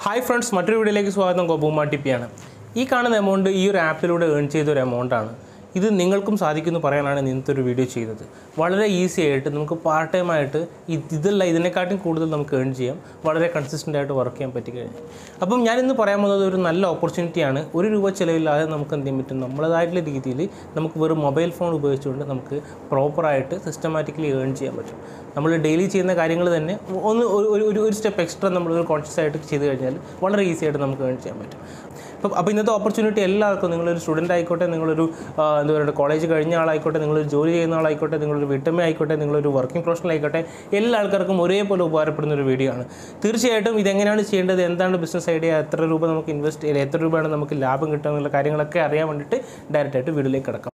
hi friends മറ്റൊരു വീഡിയോയിലേക്ക് സ്വാഗതം ഗോപുമാ ടിപ്പിയാണ് ഈ കാണുന്ന എമൗണ്ട് ഈ ഒരു ആപ്പിലൂടെ ഏൺ ചെയ്ത ഒരു എമൗണ്ടാണ് ഇത് നിങ്ങൾക്കും സാധിക്കുമെന്ന് പറയാനാണ് ഞാൻ ഇന്നത്തെ ഒരു വീഡിയോ ചെയ്തത് വളരെ ഈസി ആയിട്ട് നമുക്ക് പാർട്ട് ടൈം ആയിട്ട് ഇത് ഇതല്ല ഇതിനെക്കാട്ടും കൂടുതൽ നമുക്ക് ഏൺ ചെയ്യാം വളരെ കൺസിസ്റ്റൻ്റ് ആയിട്ട് വർക്ക് ചെയ്യാൻ പറ്റി കഴിഞ്ഞാൽ അപ്പം ഞാൻ ഇന്ന് പറയാൻ പോകുന്നത് ഒരു നല്ല ഓപ്പർച്യൂണിറ്റിയാണ് ഒരു രൂപ ചിലവില്ലാതെ നമുക്ക് എന്ത് ചെയ്യാൻ പറ്റും നമ്മളതായിട്ടുള്ള രീതിയിൽ നമുക്ക് വെറും മൊബൈൽ ഫോൺ ഉപയോഗിച്ചുകൊണ്ട് നമുക്ക് പ്രോപ്പറായിട്ട് സിസ്റ്റമാറ്റിക്കലി ഏൺ ചെയ്യാൻ പറ്റും നമ്മൾ ഡെയിലി ചെയ്യുന്ന കാര്യങ്ങൾ തന്നെ ഒന്ന് ഒരു- ഒരു ഒരു ഒരു സ്റ്റെപ്പ് എക്സ്ട്രാ നമ്മൾ ഒരു കോൺഷ്യസ് ആയിട്ട് ചെയ്ത് കഴിഞ്ഞാൽ വളരെ ഈസി ആയിട്ട് നമുക്ക് ഏൺ ചെയ്യാൻ പറ്റും അപ്പം അപ്പോൾ ഇന്നത്തെ ഓപ്പർച്യൂണിറ്റി എല്ലാവർക്കും നിങ്ങളൊരു സ്റ്റുഡൻ്റ് ആയിക്കോട്ടെ നിങ്ങളൊരു ആ, എന്താ പറയുക കോളേജ് കഴിഞ്ഞ ആളായിക്കോട്ടെ നിങ്ങളൊരു ജോലി ചെയ്യുന്ന ആളായിക്കോട്ടെ നിങ്ങളൊരു വീട്ടമ്മ ആയിക്കോട്ടെ നിങ്ങളൊരു വർക്കിംഗ് പ്രൊഫഷണൽ ആയിക്കോട്ടെ എല്ലാ ആൾക്കാർക്കും ഒരേപോലെ ഉപകാരപ്പെടുന്ന ഒരു വീഡിയോ ആണ് തീർച്ചയായിട്ടും ഇതെങ്ങനെയാണ് ചെയ്യേണ്ടത് എന്താണ് ബിസിനസ് ഐഡിയ എത്ര രൂപ നമുക്ക് ഇൻവെസ്റ്റ് ചെയ്യാം എത്ര രൂപയാണ് നമുക്ക് ലാഭം കിട്ടുക എന്നുള്ള കാര്യങ്ങളൊക്കെ അറിയാൻ വേണ്ടിയിട്ട് ഡയറക്റ്റ് ആയിട്ട് വീഡിയോയിലേക്ക് കിടക്കാം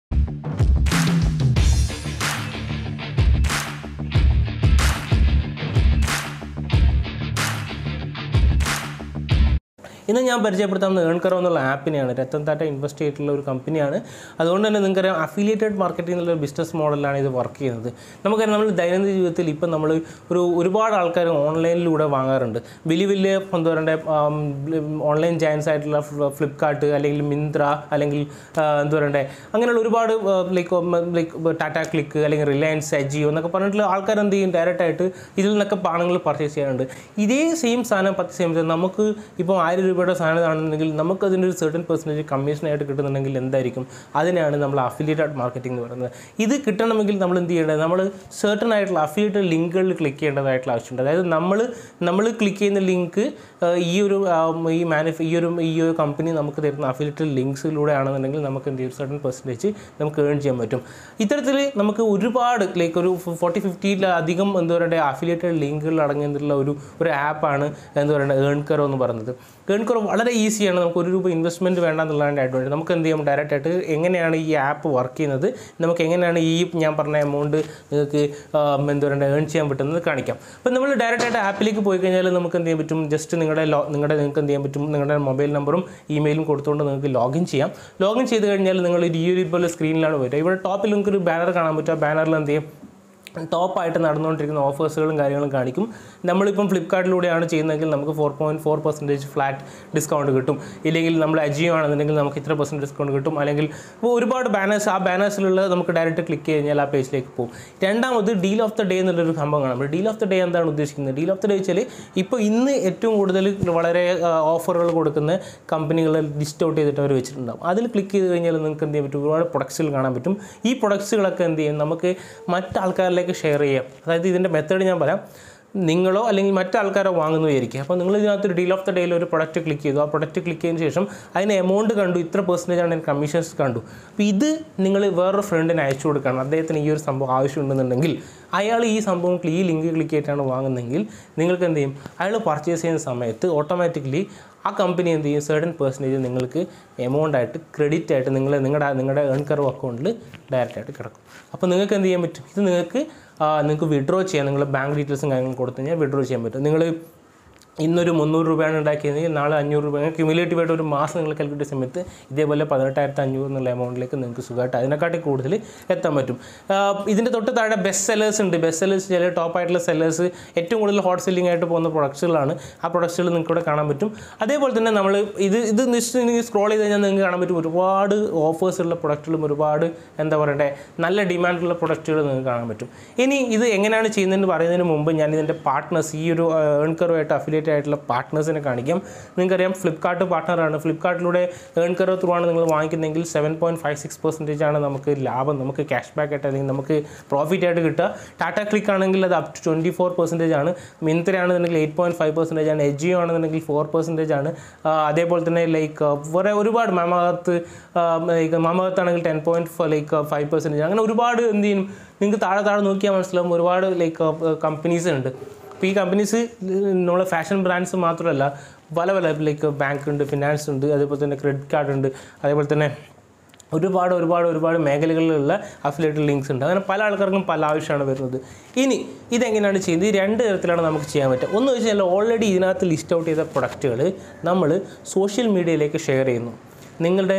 ഇന്ന് ഞാൻ പരിചയപ്പെടുത്താവുന്ന ഏൺകറോ എന്നുള്ള ആപ്പിനെയാണ് രത്തൻ ടാറ്റ ഇൻവെസ്റ്റ് ചെയ്തിട്ടുള്ള ഒരു കമ്പനിയാണ് അതുകൊണ്ട് തന്നെ നിങ്ങൾക്കറിയാം അഫിലിയേറ്റഡ് മാർക്കറ്റിംഗ് എന്നുള്ള ബിസിനസ് മോഡലാണ് ഇത് വർക്ക് ചെയ്യുന്നത് നമുക്കറിയാം നമ്മൾ ദൈനംദിന ജീവിതത്തിൽ ഇപ്പം നമ്മൾ ഒരു ഒരുപാട് ആൾക്കാർ ഓൺലൈനിലൂടെ വാങ്ങാറുണ്ട് വലിയ വലിയ എന്താ പറയണ്ടേ ഓൺലൈൻ ജയൻസ് ആയിട്ടുള്ള ഫ്ലിപ്കാർട്ട് അല്ലെങ്കിൽ മിന്ത്ര അല്ലെങ്കിൽ ആ, എന്താ പറയണ്ടേ അങ്ങനെയുള്ള ഒരുപാട് ലൈക്ക് ലൈക്ക് ടാറ്റ ക്ലിക്ക് അല്ലെങ്കിൽ റിലയൻസ് അജിയോ എന്നൊക്കെ പറഞ്ഞിട്ടുള്ള ആൾക്കാർ എന്ത് ചെയ്യും ഡയറക്റ്റ് ആയിട്ട് ഇതിൽ നിന്നൊക്കെ പാണങ്ങൾ പർച്ചേസ് ചെയ്യാറുണ്ട് ഇതേ സെയിം സാധനം പത്ത് സെയിം നമുക്ക് ഇപ്പോൾ ആയിരം രൂപയുടെ സാധനം ആണെന്നുണ്ടെങ്കിൽ നമുക്ക് അതിൻ്റെ ഒരു സെർട്ടൻ പെർസെൻറ്റേജ് കമ്മീഷനായിട്ട് കിട്ടുന്നുണ്ടെങ്കിൽ എന്തായിരിക്കും അതിനാണ് നമ്മൾ അഫിലിയേറ്റഡ് മാർക്കറ്റിംഗ് എന്ന് പറയുന്നത് ഇത് കിട്ടണമെങ്കിൽ നമ്മൾ എന്ത് ചെയ്യേണ്ടത് നമ്മൾ സെർട്ടൺ ആയിട്ടുള്ള അഫിലിയേറ്റഡ് ലിങ്കുകളിൽ ക്ലിക്ക് ചെയ്യേണ്ടതായിട്ടുള്ള ആവശ്യമുണ്ട് അതായത് നമ്മൾ നമ്മൾ ക്ലിക്ക് ചെയ്യുന്ന ലിങ്ക് ഈ ഒരു ആ, ഈ മാനുഫ ഈ ഒരു ഈ ഒരു കമ്പനി നമുക്ക് തരുന്ന അഫിലിയേറ്റഡ് ലിങ്ക്സിലൂടെ ആണെന്നുണ്ടെങ്കിൽ നമുക്ക് എന്ത് ചെയ്യും സെർട്ടൺ പെർസെൻറ്റേജ് നമുക്ക് ഏൺ ചെയ്യാൻ പറ്റും ഇത്തരത്തിൽ നമുക്ക് ഒരുപാട് ലൈക്ക് ഒരു ഫോർട്ടി ഫിഫ്റ്റിയിലധികം എന്താ പറയുക അഫിലിയേറ്റഡ് ലിങ്കുകൾ അടങ്ങിയിട്ടുള്ള ഒരു ഒരു ആപ്പാണ് എന്താ പറയുക ഏൺകറോ എന്ന് പറയുന്നത് ഏൺകറോ വളരെ ഈസിയാണ് നമുക്ക് ഒരു രൂപ ഇൻവെസ്റ്റ്മെൻറ്റ് വേണ്ട എന്നുള്ളതിൻ്റെ അഡ്വാൻറ്റേജ് നമുക്ക് എന്ത് ചെയ്യാം ഡയറക്റ്റ് ആയിട്ട് എങ്ങനെയാണ് ഈ ആപ്പ് വർക്ക് ചെയ്യുന്നത് നമുക്ക് എങ്ങനെയാണ് ഈ ഞാൻ പറഞ്ഞ എമൗണ്ട് നിങ്ങൾക്ക് ആം, എന്താ പറയുക ഏൺ ചെയ്യാൻ പറ്റുന്നത് കാണിക്കാം അപ്പോൾ നമ്മൾ ഡയറക്റ്റ് ആയിട്ട് ആപ്പിലേക്ക് പോയി കഴിഞ്ഞാൽ നമുക്ക് എന്ത് ചെയ്യാൻ പറ്റും ജസ്റ്റ് നിങ്ങളുടെ ലോ നിങ്ങളുടെ നിങ്ങൾക്ക് എന്ത് ചെയ്യാൻ പറ്റും നിങ്ങളുടെ മൊബൈൽ നമ്പറും ഇമെയിലും കൊടുത്തുകൊണ്ട് നിങ്ങൾക്ക് ലോഗിൻ ചെയ്യാം ലോഗിൻ ചെയ്ത് കഴിഞ്ഞാൽ നിങ്ങൾ ഈ ഒരു പോലെ സ്ക്രീനിലാണ് വരിക ഇവിടെ ടോപ്പിൽ നിങ്ങൾക്ക് ഒരു ബാനർ കാണാൻ പറ്റും ആ ബാനറിൽ എന്ത് ചെയ്യും ടോപ്പായിട്ട് നടന്നുകൊണ്ടിരിക്കുന്ന ഓഫേഴ്സുകളും കാര്യങ്ങളും കാണിക്കും നമ്മളിപ്പം ഫ്ലിപ്കാർട്ടിലൂടെയാണ് ചെയ്യുന്നതെങ്കിൽ നമുക്ക് four point four percentage flat discount കിട്ടും ഇല്ലെങ്കിൽ നമ്മൾ അജിയോ ആണെന്നുണ്ടെങ്കിൽ നമുക്ക് ഇത്ര പെർസെൻറ്റ് ഡിസ്കൗണ്ട് കിട്ടും അല്ലെങ്കിൽ ഇപ്പോൾ ഒരുപാട് ബാനേഴ്സ് ആ ബാനേഴ്സിലുള്ള നമുക്ക് ഡയറക്റ്റ് ക്ലിക്ക് കഴിഞ്ഞാൽ ആ പേജിലേക്ക് പോകും രണ്ടാമത് ഡീൽ ഓഫ് ദ ഡേ എന്നുള്ളൊരു സംഭവം കാണാം ഡീൽ ഓഫ് ദ ഡേ എന്താണ് ഉദ്ദേശിക്കുന്നത് ഡീൽ ഓഫ് ദ ഡേ വെച്ചാൽ ഇപ്പോൾ ഇന്ന് ഏറ്റവും കൂടുതൽ വളരെ ഓഫറുകൾ കൊടുക്കുന്ന കമ്പനികൾ ലിസ്റ്റ് ഔട്ട് ചെയ്തിട്ട് അവർ വെച്ചിട്ടുണ്ടാവും അതിൽ ക്ലിക്ക് ചെയ്ത് കഴിഞ്ഞാൽ നിങ്ങൾക്ക് എന്ത് ചെയ്യാൻ പറ്റും ഒരുപാട് പ്രൊഡക്ട്സുകൾ കാണാൻ പറ്റും ഈ പ്രൊഡക്ട്സുകളൊക്കെ എന്ത് ചെയ്യും നമുക്ക് മറ്റാൾക്കാരിലേക്ക് ഷെയർ ചെയ്യാം അതായത് ഇതിൻ്റെ മെത്തേഡ് ഞാൻ പറയാം നിങ്ങളോ അല്ലെങ്കിൽ മറ്റാൾക്കാരോ വാങ്ങുന്നു വിചാരിക്കുക അപ്പോൾ നിങ്ങൾ ഇതിനകത്ത് ഒരു ഡീൽ ഓഫ് ദ ഡേയിൽ ഒരു പ്രൊഡക്റ്റ് ക്ലിക്ക് ചെയ്തു ആ പ്രൊഡക്റ്റ് ക്ലിക്ക് ചെയ്തതിന് ശേഷം അതിന് എമൗണ്ട് കണ്ടു ഇത്ര പെർസെൻറ്റേജ് ആണ് കമ്മീഷൻസ് കണ്ടു അപ്പോൾ ഇത് നിങ്ങൾ വേറൊരു ഫ്രണ്ടിന് അയച്ചു കൊടുക്കണം അദ്ദേഹത്തിന് ഈ ഒരു സംഭവം ആവശ്യമുണ്ടെന്നുണ്ടെങ്കിൽ അയാൾ ഈ സംഭവം ഈ ലിങ്ക് ക്ലിക്ക് ചെയ്തിട്ടാണ് വാങ്ങുന്നതെങ്കിൽ നിങ്ങൾക്ക് എന്ത് ചെയ്യും അയാൾ പർച്ചേസ് ചെയ്യുന്ന സമയത്ത് ഓട്ടോമാറ്റിക്കലി ആ കമ്പനി എന്ത് ചെയ്യും സേർട്ടൻ പെർസെൻറ്റേജ് നിങ്ങൾക്ക് എമൗണ്ട് ആയിട്ട് ക്രെഡിറ്റ് ആയിട്ട് നിങ്ങൾ നിങ്ങളുടെ നിങ്ങളുടെ ഏൺ കർവ് അക്കൗണ്ടിൽ ഡയറക്റ്റ് ആയിട്ട് കിടക്കും അപ്പോൾ നിങ്ങൾക്ക് എന്ത് ചെയ്യാൻ പറ്റും ഇത് നിങ്ങൾക്ക് ആ, നിങ്ങൾക്ക് വിഡ്രോ ചെയ്യാം നിങ്ങൾ ബാങ്ക് ഡീറ്റെയിൽസും കാര്യങ്ങളും കൊടുത്തു കഴിഞ്ഞാൽ വിഡ്രോ ചെയ്യാൻ പറ്റും നിങ്ങൾ ഇന്നൊരു മുന്നൂറ് രൂപയാണ് ഉണ്ടാക്കിയതെങ്കിൽ നാളെ അഞ്ഞൂറ് രൂപ അങ്ങനെ ക്യുമുലേറ്റീവ് ആയിട്ട് ഒരു മാസം നിങ്ങൾ കാൽക്കുലേറ്റ് സമയത്ത് ഇതേപോലെ പതിനെട്ടായിരത്തി അഞ്ഞൂറ് എന്നുള്ള എമൗണ്ടിലേക്ക് നിങ്ങൾക്ക് സുഖമായിട്ട് അതിനെക്കാട്ടി കൂടുതൽ എത്താൻ പറ്റും ആഹ് ഇതിൻ്റെ തൊട്ട് താഴെ ബെസ്റ്റ് സെല്ലേഴ്സ് ഉണ്ട് ബെസ്റ്റ് സെല്ലേഴ്സ് ചില ടോപ്പ് ആയിട്ടുള്ള സെല്ലേഴ്സ് ഏറ്റവും കൂടുതൽ ഹോട്ട് സെല്ലിംഗ് ആയിട്ട് പോകുന്ന പ്രൊഡക്ട്സുകളാണ് ആ പ്രൊഡക്ട്സുകൾ നിങ്ങൾക്ക് ഇവിടെ കാണാൻ പറ്റും അതേപോലെ തന്നെ നമ്മൾ ഇത് ഇത് നിശ്ചയം സ്ക്രോൾ ചെയ്ത് കഴിഞ്ഞാൽ നിങ്ങൾക്ക് കാണാൻ പറ്റും ഒരുപാട് ഓഫേഴ്സ് ഉള്ള പ്രൊഡക്റ്റുകളും ഒരുപാട് എന്താ പറയണ്ടേ നല്ല ഡിമാൻഡുള്ള പ്രൊഡക്റ്റുകൾ നിങ്ങൾക്ക് കാണാൻ പറ്റും ഇനി ഇത് എങ്ങനെയാണ് ചെയ്യുന്നതെന്ന് പറയുന്നതിന് മുമ്പ് ഞാൻ ഇതിൻ്റെ പാർട്ട്നേഴ്സ് ഈ ഒരു ഏൺകറുമായിട്ട് അഫിലിയേറ്റ് ആയിട്ടുള്ള പാർട്ട്നേഴ്സിനെ കാണിക്കാം നിങ്ങൾക്കറിയാം ഫ്ലിപ്കാർട്ട് പാർട്ട്ണറാണ് ഫ്ലിപ്കാർട്ടിലൂടെ ഏൺകറോ ത്രൂ ആണ് നിങ്ങൾ വാങ്ങിക്കുന്നതെങ്കിൽ seven point five six percentage ആണ് നമുക്ക് ലാഭം നമുക്ക് ക്യാഷ് ബാക്ക് ആയിട്ട് അല്ലെങ്കിൽ നമുക്ക് പ്രോഫിറ്റ് ആയിട്ട് കിട്ടുക ടാറ്റ ക്ലിക്ക് ആണെങ്കിൽ അത് up to twenty four percentage ആണ് മിന്ത്ര ആണെന്നുണ്ടെങ്കിൽ എയ്റ്റ് പോയിൻറ്റ് ഫൈവ് പെർസെൻറ്റേജ് ആണ് എജിയോ ആണെന്നുണ്ടെങ്കിൽ ഫോർ പെർസെൻറ്റേജ് ആണ് ആ, അതേപോലെ തന്നെ ലൈക്ക് വേറെ ഒരുപാട് മാമകത്ത് ലൈക്ക് മാമകത്ത് ആണെങ്കിൽ ten point like five percentage അങ്ങനെ ഒരുപാട് എന്ത് ചെയ്യും നിങ്ങൾക്ക് താഴെ താഴെ നോക്കിയാൽ മനസ്സിലാവും ഒരുപാട് ലൈക്ക് കമ്പനീസ് ഉണ്ട് അപ്പോൾ ഈ കമ്പനീസ് നമ്മളെ ഫാഷൻ ബ്രാൻഡ്സ് മാത്രമല്ല പല പല ലൈക്ക് ബാങ്ക് ഉണ്ട് ഫിനാൻസ് ഉണ്ട് അതേപോലെ തന്നെ ക്രെഡിറ്റ് കാർഡ് ഉണ്ട് അതേപോലെ തന്നെ ഒരുപാട് ഒരുപാട് ഒരുപാട് മേഖലകളിലുള്ള അഫിലേറ്റഡ് ലിങ്ക്സ് ഉണ്ട് അങ്ങനെ പല ആൾക്കാർക്കും പല ആവശ്യമാണ് വരുന്നത് ഇനി ഇതെങ്ങനെയാണ് ചെയ്യുന്നത് ഈ രണ്ട് തരത്തിലാണ് നമുക്ക് ചെയ്യാൻ പറ്റുക ഒന്ന് വെച്ച് കഴിഞ്ഞാൽ ഓൾറെഡി ഇതിനകത്ത് ലിസ്റ്റ് ഔട്ട് ചെയ്ത പ്രൊഡക്റ്റുകൾ നമ്മൾ സോഷ്യൽ മീഡിയയിലേക്ക് ഷെയർ ചെയ്യുന്നു നിങ്ങളുടെ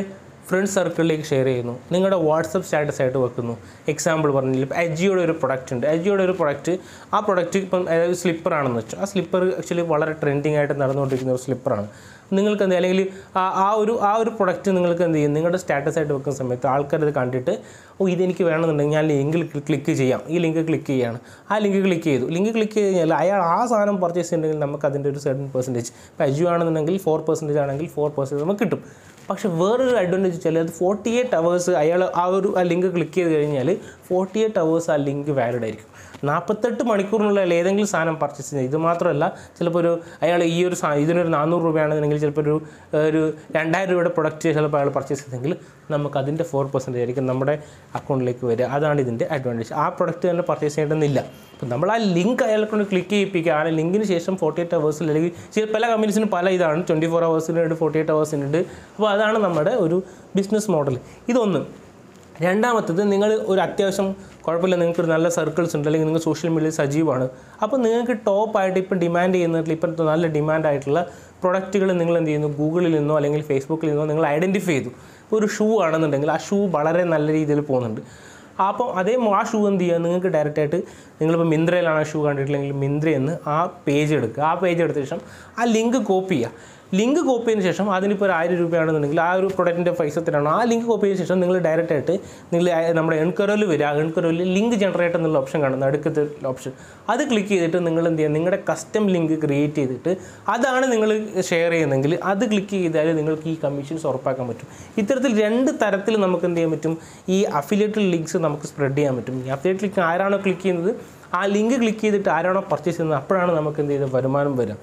ഫ്രണ്ട് സർക്കിളിലേക്ക് ഷെയർ ചെയ്യുന്നു നിങ്ങളുടെ വാട്സപ്പ് സ്റ്റാറ്റസ് ആയിട്ട് വെക്കുന്നു എക്സാമ്പിൾ പറഞ്ഞില്ല ഇപ്പോൾ എജിയുടെ ഒരു പ്രൊഡക്റ്റ് ഉണ്ട് എജിയുടെ ഒരു പ്രൊഡക്റ്റ് ആ പ്രൊഡക്റ്റ് ഇപ്പം അതായത് സ്ലിപ്പർ ആണെന്ന് വെച്ചു ആ സ്ലിപ്പർ ആക്ച്വലി വളരെ ട്രെൻഡിങ് ആയിട്ട് നടന്നുകൊണ്ടിരിക്കുന്ന ഒരു സ്ലിപ്പറാണ് നിങ്ങൾക്ക് എന്ത് അല്ലെങ്കിൽ ആ ആ ഒരു ആ ഒരു പ്രൊഡക്റ്റ് നിങ്ങൾക്ക് എന്ത് ചെയ്യും നിങ്ങളുടെ സ്റ്റാറ്റസ് ആയിട്ട് വെക്കുന്ന സമയത്ത് ആൾക്കാർ ഇത് കണ്ടിട്ട് ഓ ഇതെനിക്ക് വേണമെന്നുണ്ടെങ്കിൽ ഞാൻ ലിങ്കിൽ ക്ലിക്ക് ചെയ്യാം ഈ ലിങ്ക് ക്ലിക്ക് ചെയ്യാണ് ആ ലിങ്ക് ക്ലിക്ക് ചെയ്തു ലിങ്ക് ക്ലിക്ക് ചെയ്ത് കഴിഞ്ഞാൽ അയാൾ ആ സാധനം പർച്ചേസ് ചെയ്യുന്നുണ്ടെങ്കിൽ നമുക്ക് അതിൻ്റെ ഒരു സെർട്ടൻ പെർസെൻറ്റേജ് ഇപ്പോൾ എജു ആണെന്നുണ്ടെങ്കിൽ ഫോർ പെർസെൻറ്റേജ് ആണെങ്കിൽ ഫോർ പെർസെൻറ്റേജ് നമുക്ക് കിട്ടും പക്ഷേ വേറൊരു അഡ്വാൻറ്റേജ് വെച്ചാൽ അത് ഫോർട്ടി എയ്റ്റ് അവേഴ്സ് അയാൾ ആ ഒരു ആ ലിങ്ക് ക്ലിക്ക് ചെയ്ത് കഴിഞ്ഞാൽ ഫോർട്ടി എയ്റ്റ് അവേഴ്സ് ആ ലിങ്ക് വാലിഡ് ആയിരിക്കും നാൽപ്പത്തെട്ട് മണിക്കൂറിനുള്ളിൽ ഏതെങ്കിലും സാധനം പർച്ചേസ് ചെയ്യുന്നത് ഇത് മാത്രമല്ല ചിലപ്പോൾ ഒരു അയാൾ ഈ ഒരു സാ ഇതിനൊരു നാനൂറ് രൂപയാണെന്നുണ്ടെങ്കിൽ ചിലപ്പോൾ ഒരു ഒരു രണ്ടായിരം രൂപയുടെ പ്രൊഡക്റ്റ് ചിലപ്പോൾ അയാൾ പർച്ചേസ് ചെയ്തെങ്കിൽ നമുക്ക് അതിൻ്റെ ഫോർ പെർസെൻറ്റേജ് ആയിരിക്കും നമ്മുടെ അക്കൗണ്ടിലേക്ക് വരിക അതാണ് ഇതിൻ്റെ അഡ്വാൻറ്റേജ് ആ പ്രൊഡക്റ്റ് തന്നെ പർച്ചേസ് ചെയ്യേണ്ടതെന്നില്ല അപ്പം നമ്മൾ ആ ലിങ്ക് അയാളെ കൊണ്ട് ക്ലിക്ക് ചെയ്യിപ്പിക്കുക ആ ലിങ്കിന് ശേഷം ഫോർട്ടി എയ്റ്റ് അവേഴ്സിൽ അല്ലെങ്കിൽ ചില പല കമ്പനീസിനും പല ഇതാണ് ട്വൻറ്റി ഫോർ അവേഴ്സിനുണ്ട് ഫോർട്ടി എയ്റ്റ് അവേഴ്സിനുണ്ട് അപ്പോൾ അതാണ് നമ്മുടെ ഒരു ബിസിനസ് മോഡൽ ഇതൊന്ന് രണ്ടാമത്തത് നിങ്ങൾ ഒരു അത്യാവശ്യം കുഴപ്പമില്ല നിങ്ങൾക്ക് ഒരു നല്ല സർക്കിൾസ് ഉണ്ട് അല്ലെങ്കിൽ നിങ്ങൾ സോഷ്യൽ മീഡിയയിൽ സജീവമാണ് അപ്പോൾ നിങ്ങൾക്ക് ടോപ്പായിട്ട് ഇപ്പം ഡിമാൻഡ് ചെയ്യുന്നതിൽ ഇപ്പം നല്ല ഡിമാൻഡ് ആയിട്ടുള്ള പ്രൊഡക്റ്റുകൾ നിങ്ങൾ എന്ത് ചെയ്യുന്നു ഗൂഗിളിൽ നിന്നോ അല്ലെങ്കിൽ ഫേസ്ബുക്കിൽ നിന്നോ നിങ്ങൾ ഐഡൻറ്റിഫൈ ചെയ്തു ഒരു ഷൂ ആണെന്നുണ്ടെങ്കിൽ ആ ഷൂ വളരെ നല്ല രീതിയിൽ പോകുന്നുണ്ട് അപ്പം അതേ ആ ഷൂ എന്ത് ചെയ്യുക നിങ്ങൾക്ക് ഡയറക്റ്റായിട്ട് നിങ്ങളിപ്പോൾ മിന്ത്രയിലാണ് ആ ഷൂ കണ്ടിട്ടില്ലെങ്കിൽ മിന്ത്രയിൽ നിന്ന് ആ പേജ് എടുക്കുക ആ പേജ് എടുത്ത ശേഷം ആ ലിങ്ക് കോപ്പി ചെയ്യുക ലിങ്ക് കോപ്പി ചെയ്തതിന് ശേഷം അതിനിപ്പോൾ ഒരു ആയിരം രൂപയാണെന്നുണ്ടെങ്കിൽ ആ ഒരു പ്രൊഡക്റ്റിൻ്റെ പൈസ എത്രയാണോ ആ ലിങ്ക് കോപ്പി ചെയ്ത ശേഷം നിങ്ങൾ ഡയറക്റ്റ് ആയിട്ട് നിങ്ങൾ ആ നമ്മുടെ എൺകറോയിൽ വരിക ആ എൺകറോയിൽ ലിങ്ക് ജനറേറ്റ് എന്നുള്ള ഓപ്ഷൻ കാണുന്നത് അടുക്കത്തെ ഓപ്ഷൻ അത് ക്ലിക്ക് ചെയ്തിട്ട് നിങ്ങൾ എന്ത് ചെയ്യുക നിങ്ങളുടെ കസ്റ്റം ലിങ്ക് ക്രിയേറ്റ് ചെയ്തിട്ട് അതാണ് നിങ്ങൾ ഷെയർ ചെയ്യുന്നതെങ്കിൽ അത് ക്ലിക്ക് ചെയ്താൽ നിങ്ങൾക്ക് ഈ കമ്മീഷൻസ് ഉറപ്പാക്കാൻ പറ്റും ഇത്തരത്തിൽ രണ്ട് തരത്തിൽ നമുക്ക് എന്ത് ചെയ്യാൻ പറ്റും ഈ അഫിലിയേറ്റഡ് ലിങ്ക്സ് നമുക്ക് സ്പ്രെഡ് ചെയ്യാൻ പറ്റും ഈ അഫിലിയേറ്റ് ലിങ്ക് ആരാണോ ക്ലിക്ക് ചെയ്യുന്നത് ആ ലിങ്ക് ക്ലിക്ക് ചെയ്തിട്ട് ആരാണോ പർച്ചേസ് ചെയ്യുന്നത് അപ്പോഴാണ് നമുക്ക് എന്ത് ചെയ്ത് വരുമാനം വരിക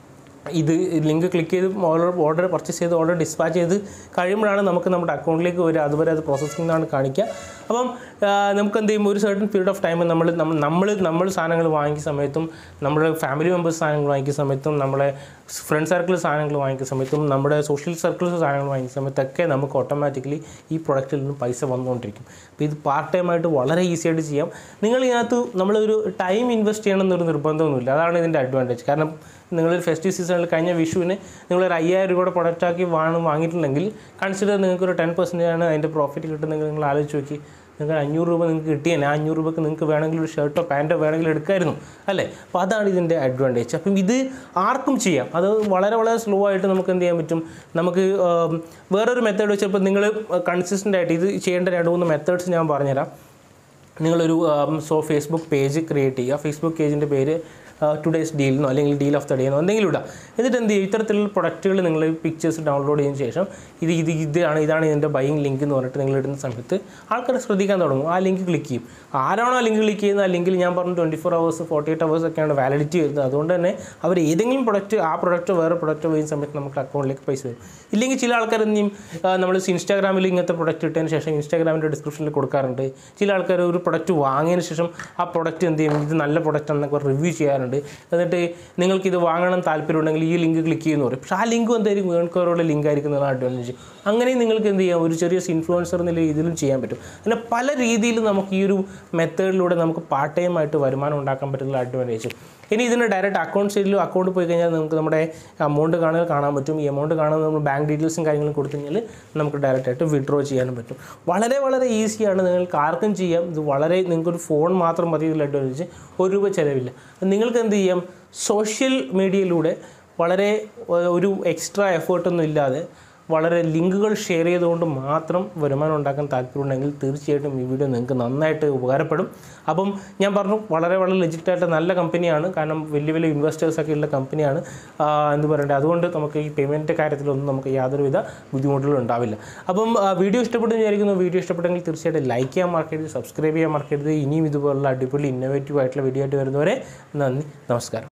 ഇത് ലിങ്ക് ക്ലിക്ക് ചെയ്ത് ഓർഡർ ഓർഡർ പർച്ചേസ് ചെയ്ത് ഓർഡർ ഡിസ്പാച്ച് ചെയ്ത് കഴിയുമ്പോഴാണ് നമുക്ക് നമ്മുടെ അക്കൗണ്ടിലേക്ക് വരിക അതുവരെ അത് പ്രോസസ്സിംഗ് ആണ് കാണിക്കുക അപ്പം ആ, നമുക്ക് എന്ത് ചെയ്യും ഒരു സർട്ടൻ പീരീഡ് ഓഫ് ടൈം നമ്മൾ നമ്മൾ നമ്മൾ നമ്മൾ സാധനങ്ങൾ വാങ്ങിക്കുന്ന സമയത്തും നമ്മുടെ ഫാമിലി മെമ്പേഴ്സ് സാധനങ്ങൾ വാങ്ങിക്കുന്ന സമയത്തും നമ്മളെ ഫ്രണ്ട് സർക്കിൾ സാധനങ്ങൾ വാങ്ങിക്കുന്ന സമയത്തും നമ്മുടെ സോഷ്യൽ സർക്കിൾസ് സാധനങ്ങൾ വാങ്ങിക്കുന്ന സമയത്തൊക്കെ നമുക്ക് ഓട്ടോമാറ്റിക്കലി ഈ പ്രൊഡക്റ്റിൽ നിന്ന് പൈസ വന്നുകൊണ്ടിരിക്കും അപ്പോൾ ഇത് പാർട്ട് ടൈം ആയിട്ട് വളരെ ഈസി ആയിട്ട് ചെയ്യാം നിങ്ങൾ ഇതിനകത്ത് നമ്മളൊരു ടൈം ഇൻവെസ്റ്റ് ചെയ്യണം എന്നൊരു നിർബന്ധമൊന്നുമില്ല അതാണ് ഇതിൻ്റെ അഡ്വാൻറ്റേജ് കാരണം നിങ്ങളൊരു ഫെസ്റ്റീവ് സീസണിൽ കഴിഞ്ഞ വിഷുവിന് നിങ്ങളൊരു അയ്യായിരം രൂപയുടെ പ്രൊഡക്റ്റ് ആക്കി വാങ്ങും വാങ്ങിയിട്ടുണ്ടെങ്കിൽ കൺസിഡർ നിങ്ങൾക്കൊരു ടെൻ പെർസെൻറ്റേജ് ആണ് അതിൻ്റെ പ്രോഫിറ്റ് കിട്ടുന്നെങ്കിൽ നിങ്ങൾ ആലോചിച്ച് നോക്കി നിങ്ങൾക്ക് അഞ്ഞൂറ് രൂപ നിങ്ങൾക്ക് കിട്ടിയേനെ ആ അഞ്ഞൂറ് രൂപക്ക് നിങ്ങൾക്ക് വേണമെങ്കിൽ ഒരു ഷർട്ടോ പാൻറ്റോ വേണമെങ്കിൽ എടുക്കായിരുന്നു അല്ലേ അപ്പോൾ അതാണ് ഇതിൻ്റെ അഡ്വാൻറ്റേജ് അപ്പം ഇത് ആർക്കും ചെയ്യാം അത് വളരെ വളരെ സ്ലോ ആയിട്ട് നമുക്ക് എന്ത് ചെയ്യാൻ പറ്റും നമുക്ക് ആം, വേറൊരു മെത്തേഡ് വെച്ചപ്പോൾ നിങ്ങൾ കൺസിസ്റ്റൻ്റ് ആയിട്ട് ഇത് ചെയ്യേണ്ട രണ്ട് മൂന്ന് മെത്തേഡ്സ് ഞാൻ പറഞ്ഞുതരാം നിങ്ങളൊരു സോ ഫേസ്ബുക്ക് പേജ് ക്രിയേറ്റ് ചെയ്യുക ഫേസ്ബുക്ക് പേജിൻ്റെ പേര് ടുഡേസ് ഡീൽ എന്നോ അല്ലെങ്കിൽ ഡീൽ ഓഫ് ദ ഡേ എന്നോ എന്തെങ്കിലും ഇടാം എന്നിട്ട് എന്ത് ചെയ്യും ഇത്തരത്തിലുള്ള പ്രൊഡക്റ്റുകൾ നിങ്ങൾ പിക്ചേഴ്സ് ഡൗൺലോഡ് ചെയ്തതിന് ശേഷം ഇത് ഇത് ഇതാണ് ഇതാണ് ഇതിൻ്റെ ബൈയിങ് ലിങ്ക് എന്ന് പറഞ്ഞിട്ട് നിങ്ങൾ ഇടുന്ന സമയത്ത് ആൾക്കാർ ശ്രദ്ധിക്കാൻ തുടങ്ങും ആ ലിങ്ക് ക്ലിക്ക് ചെയ്യും ആരാണോ ആ ലിങ്ക് ക്ലിക്ക് ചെയ്യുന്നത് ആ ലിങ്കിൽ ഞാൻ പറഞ്ഞു twenty four hours forty eight hours ഒക്കെയാണ് വാലിഡിറ്റി വരുന്നത് അതുകൊണ്ട് തന്നെ അവർ ഏതെങ്കിലും പ്രൊഡക്റ്റ് ആ പ്രൊഡക്റ്റ് വേറെ പ്രൊഡക്റ്റ് വരുന്ന സമയത്ത് നമുക്ക് അക്കൗണ്ടിലേക്ക് പൈസ വരും ഇല്ലെങ്കിൽ ചില ആൾക്കാർ എന്തെയും നമ്മൾ ഇൻസ്റ്റാഗ്രാമിൽ ഇങ്ങനത്തെ പ്രൊഡക്റ്റ് ഇട്ടതിന് ശേഷം ഇൻസ്റ്റാഗ്രാമിൻ്റെ ഡിസ്ക്രിപ്ഷനിൽ കൊടുക്കാറുണ്ട് ചില ആൾക്കാർ ഒരു പ്രൊഡക്റ്റ് വാങ്ങിയതിന് ശേഷം ആ പ്രൊഡക്റ്റ് എന്ത് ചെയ്യും ഇത് നല്ല പ്രൊഡക്റ്റ് ആണെന്നൊക്കെ റിവ്യൂ ചെയ്യാറുണ്ട് എന്നിട്ട് നിങ്ങൾക്ക് ഇത് വാങ്ങണം താല്പര്യമുണ്ടെങ്കിൽ ഈ ലിങ്ക് ക്ലിക്ക് ചെയ്യുന്നു പറയും പക്ഷേ ആ ലിങ്ക് എന്തായിരിക്കും വേൺകോറുള്ള ലിങ്ക് ആയിരിക്കും എന്നുള്ള അഡ്വാൻറ്റേജ് അങ്ങനെ നിങ്ങൾക്ക് എന്ത് ചെയ്യാം ഒരു ചെറിയ ഇൻഫ്ലുവൻസർ എന്നുള്ള രീതിയിലും ചെയ്യാൻ പറ്റും അങ്ങനെ പല രീതിയിൽ നമുക്ക് ഈ ഒരു മെത്തേഡിലൂടെ നമുക്ക് പാർട്ട് ടൈം ആയിട്ട് വരുമാനം ഉണ്ടാക്കാൻ പറ്റുന്ന അഡ്വാൻറ്റേജ് ഇനി ഇതിൻ്റെ ഡയറക്റ്റ് അക്കൗണ്ട് സൈഡിലും അക്കൗണ്ട് പോയി കഴിഞ്ഞാൽ നമുക്ക് നമ്മുടെ അമൗണ്ട് കാണാൻ കാണാൻ പറ്റും ഈ എമൗണ്ട് കാണാൻ നമ്മൾ ബാങ്ക് ഡീറ്റെയിൽസും കാര്യങ്ങളും കൊടുത്തു കഴിഞ്ഞാൽ നമുക്ക് ഡയറക്റ്റ് ആയിട്ട് വിഡ്രോ ചെയ്യാനും പറ്റും വളരെ വളരെ ഈസിയാണ് നിങ്ങൾക്ക് ആർക്കും ചെയ്യാം ഇത് വളരെ നിങ്ങൾക്കൊരു ഫോൺ മാത്രം മതി ഇതിൽ അഡ്വാൻറ്റേജ് ഒരു രൂപ ചിലവില്ല നിങ്ങൾക്ക് എന്ത് ചെയ്യാം സോഷ്യൽ മീഡിയയിലൂടെ വളരെ ഏഹ്, ഒരു എക്സ്ട്രാ എഫേർട്ടൊന്നും ഇല്ലാതെ വളരെ ലിങ്കുകൾ ഷെയർ ചെയ്തുകൊണ്ട് മാത്രം വരുമാനം ഉണ്ടാക്കാൻ താല്പര്യമുണ്ടെങ്കിൽ തീർച്ചയായിട്ടും ഈ വീഡിയോ നിങ്ങൾക്ക് നന്നായിട്ട് ഉപകാരപ്പെടും അപ്പം ഞാൻ പറഞ്ഞു വളരെ വളരെ ലെജിറ്റായിട്ട് നല്ല കമ്പനിയാണ് കാരണം വലിയ വലിയ ഇൻവെസ്റ്റേഴ്സൊക്കെ ഉള്ള കമ്പനിയാണ് ആ, എന്ത് പറയണ്ടേ അതുകൊണ്ട് നമുക്ക് ഈ പേയ്മെൻറ്റ് കാര്യത്തിലൊന്നും നമുക്ക് യാതൊരുവിധ ബുദ്ധിമുട്ടുകളും ഉണ്ടാവില്ല അപ്പം ആ, വീഡിയോ ഇഷ്ടപ്പെട്ടു വിചാരിക്കുന്നു വീഡിയോ ഇഷ്ടപ്പെട്ടെങ്കിൽ തീർച്ചയായിട്ടും ലൈക്ക് ചെയ്യാൻ മറക്കരുത് സബ്സ്ക്രൈബ് ചെയ്യാൻ മറക്കരുത് ഇനിയും ഇതുപോലുള്ള അടിപൊളി ഇന്നോവേറ്റീവ് ആയിട്ടുള്ള വീഡിയോ ആയിട്ട് വരുന്നവരെ നന്ദി നമസ്കാരം